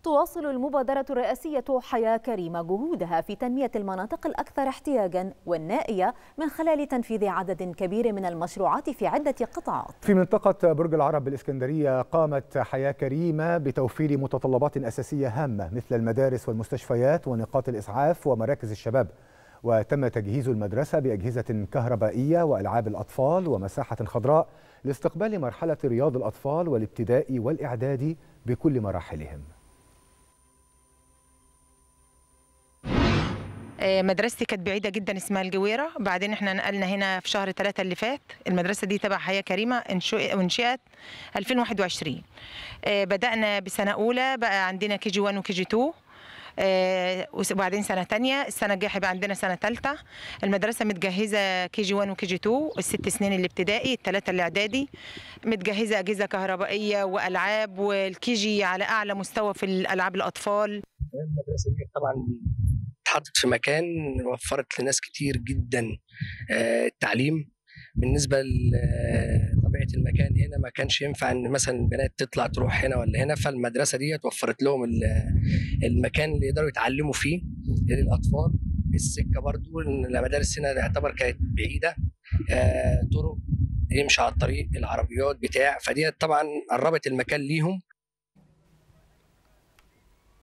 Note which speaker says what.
Speaker 1: تواصل المبادرة الرئاسية حياة كريمة جهودها في تنمية المناطق الأكثر احتياجا والنائية من خلال تنفيذ عدد كبير من المشروعات في عدة قطاعات
Speaker 2: في منطقة برج العرب بالإسكندرية قامت حياة كريمة بتوفير متطلبات أساسية هامة مثل المدارس والمستشفيات ونقاط الإسعاف ومراكز الشباب وتم تجهيز المدرسة بأجهزة كهربائية وألعاب الأطفال ومساحة خضراء لاستقبال مرحلة رياض الأطفال والابتدائي والإعدادي بكل مراحلهم
Speaker 3: مدرستي كانت بعيده جدا اسمها الجويره بعدين احنا نقلنا هنا في شهر ثلاثة اللي فات المدرسه دي تبع حياه كريمه انشئت 2021 بدانا بسنه اولى بقى عندنا كي جي 1 وكي جي 2 آه وبعدين سنه ثانيه السنه الجايه هيبقى عندنا سنه ثالثه المدرسه متجهزه كي جي 1 وكي جي 2 الست سنين الابتدائي الثلاثه الاعدادي متجهزه اجهزه كهربائيه والعاب والكي جي على اعلى مستوى في الالعاب الاطفال
Speaker 4: المدرسه دي طبعا اتحطت في مكان وفرت لناس كتير جدا آه التعليم بالنسبه لطبيعه المكان هنا ما كانش ينفع ان مثلا البنات تطلع تروح هنا ولا هنا فالمدرسه دي وفرت لهم المكان اللي يقدروا يتعلموا فيه للاطفال السكه برضو المدارس هنا يعتبر كانت بعيده آه طرق يمشي على الطريق العربيات بتاع فدي طبعا قربت المكان ليهم